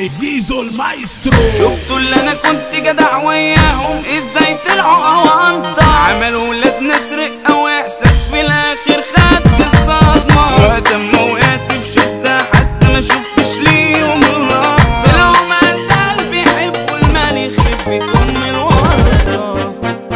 دي زيزو المايسترو شفتوا اللي انا كنت جدع وياهم ازاي طلعوا اوانطة عملوا ولاد نسرق او احساس في الاخر خدت الصدمة وقت ما وقعت في شدة حتى ما شفتش ليهم اللقطة طلعوا ما انت قلبي يحبوا المال يخيب بيتهم الورطة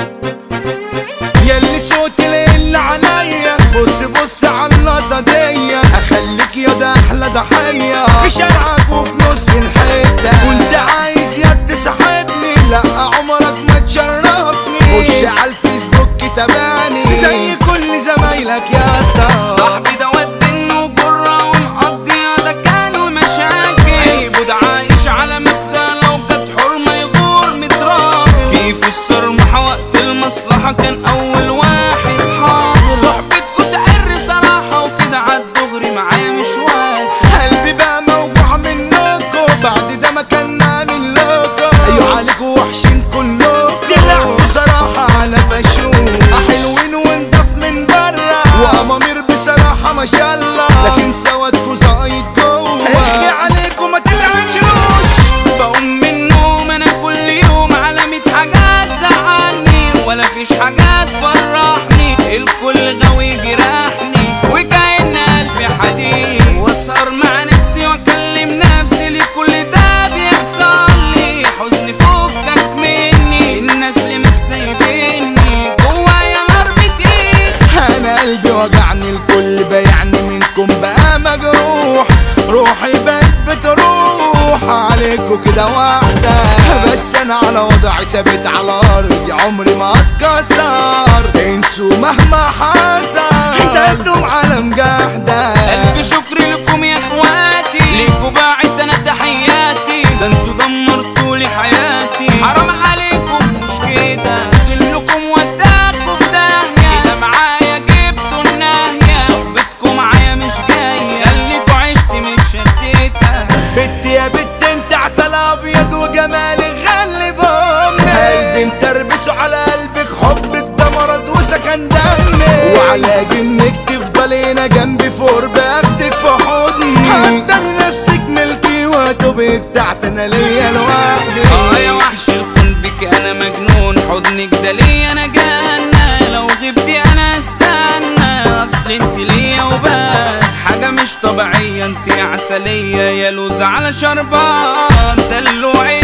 ياللي صوتي اللي عليا بص بص على اللقطة دي اخليك يا ده احلى ضحية في شارعك وفي نص الحتة كنت عايز يا تساعدني لا عمرك ما تشرفني خش على الفيسبوك تابعني زي كل زمايلك يا اسطى صاحبي ده واد انه جرة ومقضيها ده كانوا مشاكل عيبه ده عايش على مبدأ لو جت حرمة يغور متراجل كيف الصرمحة وقت المصلحة كان أول واحد حاضر صحبتكوا تعر صراحة وكده عالدغري معايا مش واحد قلبي بقى موجوع منكم بعد ده ما كان نعمل لكم ايوه عليكوا وحشين كلكم طلعوا صراحة على فشوش حلوين ونضاف من برا وامامير بصراحة ما شاء الله لكن سوادكوا زايد جوه احكي عليكم ما تتعنشروش بقوم من النوم أنا كل يوم على ميت حاجات زعلني ولا فيش حاجة تفرحني الكل غاوي جراحني وكأن قلبي حديد واسهر مع نفسي واكلم نفسي ليه كل ده بيحصل لي حزن فكك مني الناس اللي مش سايبيني جوايا نار بتقيل انا قلبي وجعني الكل بيعني منكم بقى مجروح روحي بقت بتروح عليكوا كده واحدة بس انا على وضعي ثابت على ارضي عمري ما اتكسر انسوا مهما حصل انتوا عالم جحدة ألف شكر لكم يا اخواتي ليكوا باعت انا تحياتي ده انتوا دمرتوا لي حياتي حرام عليكم مش كده كلكم وداكوا في داهية كده معايا جبتوا الناهية صحبتكم معايا مش جاية خليكوا عشت متشتتة بنت يا بنت انت عسل ابيض وجمالك غلب امي قلبي متربسه على قلبك حبك ده مرض وسكن دمي وعلى جنك تفضل هنا جنبي فور باخدك في حضني هقدر نفسك ملكي وتبقي بتاعت انا ليا لوحدي اه يا وحش الكون بك انا مجنون حضنك ده ليا انا جنة لو غبتي انا استنى اصل انت ليا وبس حاجة مش طبيعية انت عسلية يا لوز على شربان دلوعة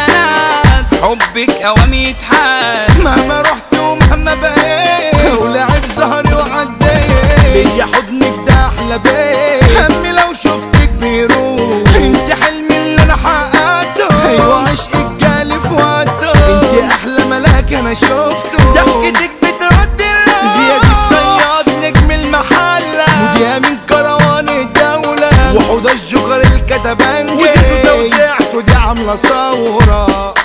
البنات حبك اوامي يتحس مهما رحت ومهما بقيت ولعب ظهري وعديت ليا حضنك ده احلى بيت همي لو شفتك بيروح انت حلمي اللي انا حققته ايوه عشقك جالي في وقته انت احلى ملاك انا شفته ضحكتك بترد الروح زياد الصياد نجم المحله مذيع من كروان الدوله وحوض الجوكر الكتبانجي وزيزو توزيعته دي عامله ثوره